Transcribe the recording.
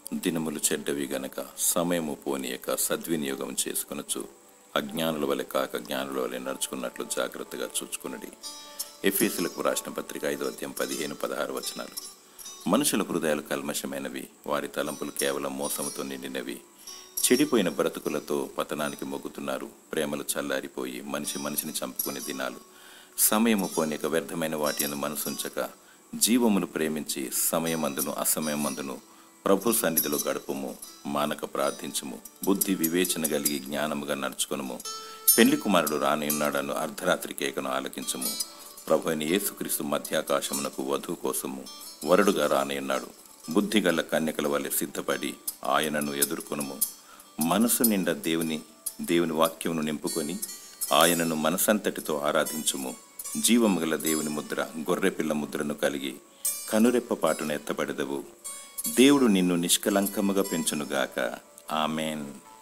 దినములు చెడ్డవి గనక సమయము పోనీయక సద్వినియోగం చేసుకొనొచ్చు అజ్ఞానుల వలె కాక జ్ఞానుల వలె నడుచుకున్నట్లు జాగ్రత్తగా చూచుకునడి ఎఫీసులకు రాసిన పత్రిక ఐదో అధ్యాయం పదిహేను పదహారు వచనాలు మనుషుల హృదయాలు కల్మషమైనవి వారి తలంపులు కేవలం మోసముతో నిండినవి చెడిపోయిన బ్రతుకులతో పతనానికి మొగ్గుతున్నారు ప్రేమలు చల్లారిపోయి మనిషి మనిషిని చంపుకునే దినాలు సమయము పోనీక వ్యర్థమైన వాటి అందు మనసుంచక జీవమును ప్రేమించి సమయమందును అసమయమందును ప్రభు సన్నిధిలో గడుపుము మానక ప్రార్థించుము బుద్ధి వివేచన కలిగి జ్ఞానముగా నడుచుకునుము పెళ్లి కుమారుడు రానియున్నాడను అర్ధరాత్రి కేకను ఆలకించుము ప్రభు అయిన యేసుక్రీస్తు మధ్యాకాశమునకు వధువు కోసము వరుడుగా రానియున్నాడు బుద్ధిగల కన్యకల వలె సిద్ధపడి ఆయనను ఎదుర్కొనుము మనసు నిండా దేవుని దేవుని వాక్యమును నింపుకొని ఆయనను మనసంతటితో ఆరాధించుము జీవము గల దేవుని ముద్ర గొర్రెపిల్ల ముద్రను కలిగి కనురెప్ప పాటున ఎత్తబడదవు దేవుడు నిన్ను నిష్కలంకముగా పెంచునుగాక ఆమెన్